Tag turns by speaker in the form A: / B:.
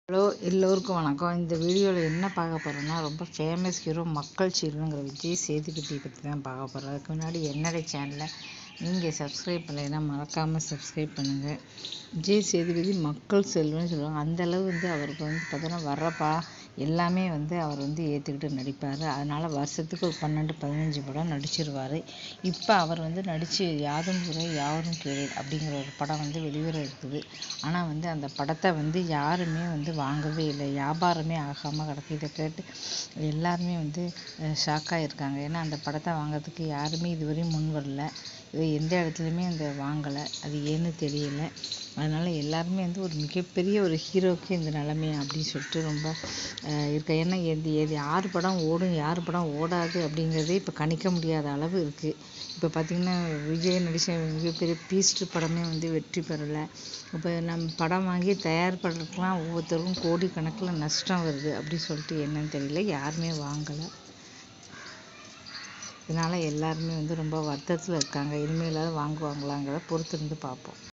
A: hello எல்லோருக்கும் வணக்கம் இந்த வீடியோவில் என்ன பார்க்க போகிறோன்னா ரொம்ப ஃபேமஸ் ஹீரோ மக்கள் சீருங்கிற விஜய் சேதுபதியை பற்றி தான் பார்க்க போகிறோம் அதுக்கு முன்னாடி என்னுடைய சேனலை நீங்கள் சப்ஸ்கிரைப் பண்ணலைன்னா மறக்காமல் சப்ஸ்கிரைப் பண்ணுங்கள் விஜய் சேதுபதி மக்கள் செல்வம்னு சொல்லுவாங்க அந்தளவு வந்து அவருக்கு வந்து பார்த்தோன்னா வர்றப்பா எல்லாமே வந்து அவர் வந்து ஏற்றுக்கிட்டு நடிப்பார் அதனால் வருஷத்துக்கு ஒரு பன்னெண்டு பதினஞ்சு படம் நடிச்சிருவார் இப்போ அவர் வந்து நடித்து யாதும் ஊரே யாவரும் கேளு அப்படிங்கிற ஒரு படம் வந்து வெளிவர இருக்குது ஆனால் வந்து அந்த படத்தை வந்து யாருமே வந்து வாங்கவே இல்லை வியாபாரமே ஆகாமல் கிடக்கு இதை கேட்டு எல்லாருமே வந்து ஷாக்காக இருக்காங்க ஏன்னா அந்த படத்தை வாங்கிறதுக்கு யாருமே இதுவரையும் முன் வரல இது எந்த இடத்துலையுமே அந்த வாங்கலை அது ஏன்னு தெரியல அதனால் எல்லாருமே வந்து ஒரு மிகப்பெரிய ஒரு ஹீரோவுக்கு இந்த நிலமை அப்படின்னு சொல்லிட்டு ரொம்ப இருக்கு ஏன்னா எது எது யார் படம் ஓடும் யார் படம் ஓடாது அப்படிங்கிறதே இப்போ கணிக்க முடியாத அளவு இருக்குது இப்போ பார்த்திங்கன்னா விஜய் நடித்த மிகப்பெரிய பீஸ்ட் படமே வந்து வெற்றி பெறலை இப்போ நம்ம படம் வாங்கி தயார் பண்ணுறதுக்குலாம் ஒவ்வொருத்தருக்கும் கோடி கணக்கில் நஷ்டம் வருது அப்படி சொல்லிட்டு என்னன்னு தெரியல யாருமே வாங்கலை இதனால் எல்லாருமே வந்து ரொம்ப வருத்தத்தில் இருக்காங்க இனிமேலாவது வாங்குவாங்களாங்கிறத பொறுத்திருந்து பார்ப்போம்